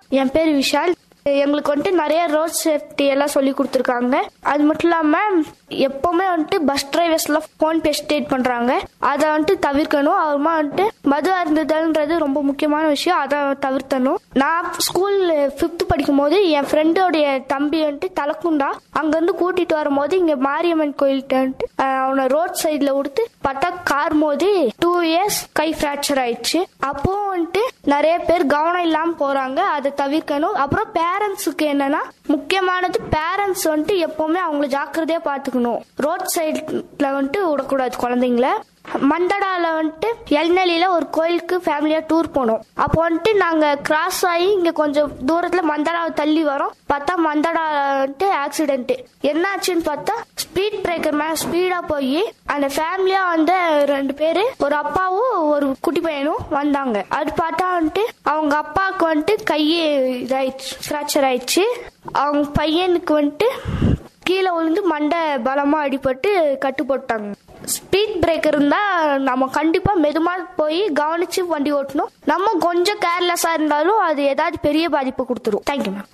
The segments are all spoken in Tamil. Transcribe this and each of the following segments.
என் பேர் விஷால் எங்களுக்கு வந்துட்டு நிறைய ரோட் சேஃப்டி எல்லாம் சொல்லி கொடுத்துருக்காங்க அது மட்டும் இல்லாம எப்பவுமே வந்துட்டு பஸ் டிரைவர்ஸ்லாம் ஃபோன் பேசிட்டேட் பண்றாங்க அதை வந்துட்டு தவிர்க்கணும் அப்புறமா வந்துட்டு மது அருந்துதல்ன்றது ரொம்ப முக்கியமான விஷயம் அதை தவிர்த்தணும் நான் ஸ்கூல் ஃபிஃப்த் படிக்கும் போது என் ஃப்ரெண்டோடைய தம்பி வந்துட்டு தலக்குண்டா அங்கிருந்து கூட்டிட்டு வரும்போது இங்க மாரியம்மன் கோயில்கிட்ட வந்துட்டு அஹ், அவனை ரோட் சைட்ல விடுத்து பார்த்தா கார் மோதி டூ இயர்ஸ் கை ஃப்ராக்சர் ஆயிடுச்சு அப்போ வந்துட்டு நிறைய பேர் கவனம் இல்லாம போறாங்க அதை தவிர்க்கணும் அப்புறம் பேரண்ட்ஸுக்கு என்னன்னா முக்கியமானது பேரண்ட்ஸ் வந்துட்டு எப்பவுமே அவங்கள ஜாக்கிரதையா பாத்துக்கணும் ரோட் சைட்ல வந்துட்டு விடக்கூடாது குழந்தைங்கள மந்தடால வந்துட்டு எல்நெலியில ஒரு கோயிலுக்கு ஃபேமிலியா டூர் போனோம் அப்போ வந்துட்டு நாங்க கிராஸ் ஆகி இங்க கொஞ்சம் தூரத்துல மந்தடாவை தள்ளி வரோம் பார்த்தா மந்தடா வந்துட்டு ஆக்சிடென்ட் என்னாச்சுன்னு பார்த்தா ஸ்பீட் பிரேக்கர் மேல ஸ்பீடா போய் அந்த ஃபேமிலியா வந்த ரெண்டு பேரு ஒரு அப்பாவும் ஒரு குட்டி பையனும் வந்தாங்க அது பார்த்தா வந்துட்டு அவங்க அப்பாவுக்கு வந்துட்டு கையே இதாயிடுச்சு ஃப்ராக்சர் ஆயிடுச்சு அவங்க பையனுக்கு வந்துட்டு கீழே விழுந்து மண்டை பலமா அடிபட்டு கட்டு போட்டாங்க ஸ்பீட் பிரேக்கர் இருந்தா நம்ம கண்டிப்பா மெதுமா போய் கவனிச்சு வண்டி ஓட்டணும் நம்ம கொஞ்சம் கேர்லெஸ்ஸா இருந்தாலும் அது ஏதாவது பெரிய பாதிப்பு கொடுத்துரும் தேங்க்யூ மேம்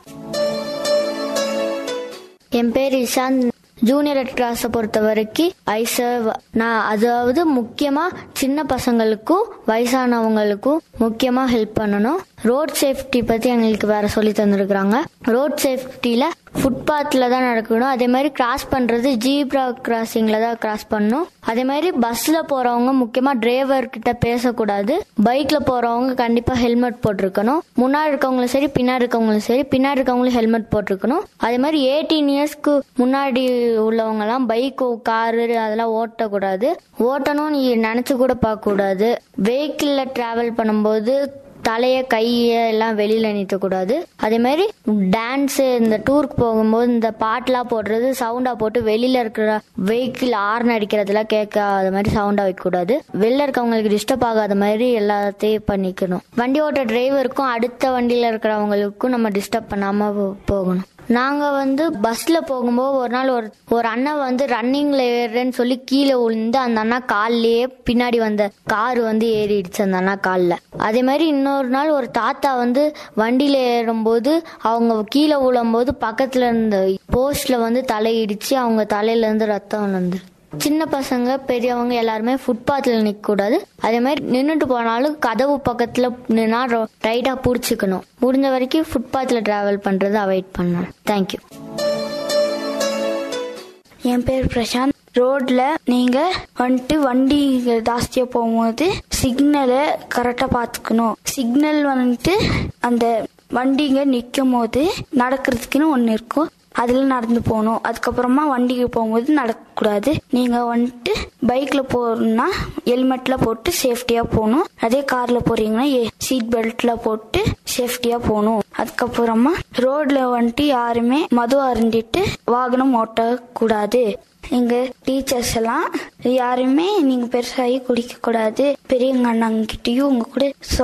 என் பேர் இஷாந்த் ஜூனியர் ரெட் கிளாஸை பொறுத்த வரைக்கும் ஐசர் நான் அதாவது முக்கியமா சின்ன பசங்களுக்கும் வயசானவங்களுக்கும் முக்கியமா ஹெல்ப் பண்ணணும் ரோட் சேஃப்டி பத்தி எங்களுக்கு வேற சொல்லி தந்திருக்கிறாங்க ரோட் சேஃப்டியில ஃபுட்பாத்ல தான் நடக்கணும் அதே மாதிரி கிராஸ் பண்றது ஜீப்ரா கிராசிங்ல தான் கிராஸ் பண்ணணும் அதே மாதிரி பஸ்ல போறவங்க முக்கியமா டிரைவர் கிட்ட பேசக்கூடாது பைக்ல போறவங்க கண்டிப்பா ஹெல்மெட் போட்டிருக்கணும் முன்னாடி இருக்கவங்களும் சரி பின்னாடி இருக்கவங்களும் சரி பின்னாடி இருக்கவங்களும் ஹெல்மெட் போட்டிருக்கணும் அதே மாதிரி எயிட்டீன் இயர்ஸ்க்கு முன்னாடி உள்ளவங்க எல்லாம் பைக் காரு அதெல்லாம் ஓட்டக்கூடாது ஓட்டணும் நீ நினைச்சு கூட பார்க்க கூடாது வெஹிக்கிள்ல டிராவல் பண்ணும்போது தலைய கைய எல்லாம் வெளியில நீட்டக்கூடாது அதே மாதிரி டான்ஸ் இந்த டூருக்கு போகும்போது இந்த பாட்டுலாம் போடுறது சவுண்டா போட்டு வெளியில இருக்கிற வெஹிக்கிள் ஆர்ன் அடிக்கிறதுலாம் கேட்காத மாதிரி சவுண்டா வைக்க கூடாது வெளில இருக்கவங்களுக்கு டிஸ்டர்ப் ஆகாத மாதிரி எல்லாத்தையும் பண்ணிக்கணும் வண்டி ஓட்ட டிரைவருக்கும் அடுத்த வண்டியில இருக்கிறவங்களுக்கும் நம்ம டிஸ்டர்ப் பண்ணாம போ- போகணும் நாங்க வந்து பஸ்ல போகும்போது ஒரு நாள் ஒரு ஒரு அண்ணன் வந்து ரன்னிங்ல ஏறுறேன்னு சொல்லி கீழே விழுந்து அந்த அண்ணா கால்லயே பின்னாடி வந்த கார் வந்து ஏறிடுச்சு அந்த அண்ணா கால்ல அதே மாதிரி இன்னொரு நாள் ஒரு தாத்தா வந்து வண்டியில ஏறும்போது அவங்க கீழே விழும்போது பக்கத்துல இருந்த போஸ்ட்ல வந்து தலையிடிச்சு அவங்க தலையில இருந்து ரத்தம் வந்து சின்ன பசங்க பெரியவங்க எல்லாருமே ஃபுட்பாத்ல நிக்க கூடாது அதே மாதிரி நின்னுட்டு போனாலும் கதவு பக்கத்துல நின்னா ரைட்டா புடிச்சுக்கணும் முடிஞ்ச வரைக்கும் ஃபுட்பாத்ல டிராவல் பண்றதை அவாய்ட் பண்ணணும் தேங்க்யூ என் பேர் பிரசாந்த் ரோட்ல நீங்க வந்துட்டு வண்டி ஜாஸ்தியா போகும்போது சிக்னலை கரெக்டா பாத்துக்கணும் சிக்னல் வந்துட்டு அந்த வண்டிங்க நிக்கும் போது நடக்கிறதுக்குன்னு ஒண்ணு இருக்கும் அதுல நடந்து போகணும் அதுக்கப்புறமா வண்டிக்கு போகும்போது நடக்கக்கூடாது நீங்க வந்துட்டு பைக்ல போறோம்னா ஹெல்மெட்ல போட்டு சேஃப்டியா போகணும் அதே கார்ல போறீங்கன்னா சீட் பெல்ட்ல போட்டு சேஃப்டியா போகணும் அதுக்கப்புறமா ரோட்ல வந்துட்டு யாருமே மது அருந்திட்டு வாகனம் ஓட்டக்கூடாது எங்க டீச்சர்ஸ் எல்லாம் யாருமே நீங்க பெருசாகி குடிக்க கூடாது பெரியவங்க அண்ணாங்க கிட்டயும் உங்க கூட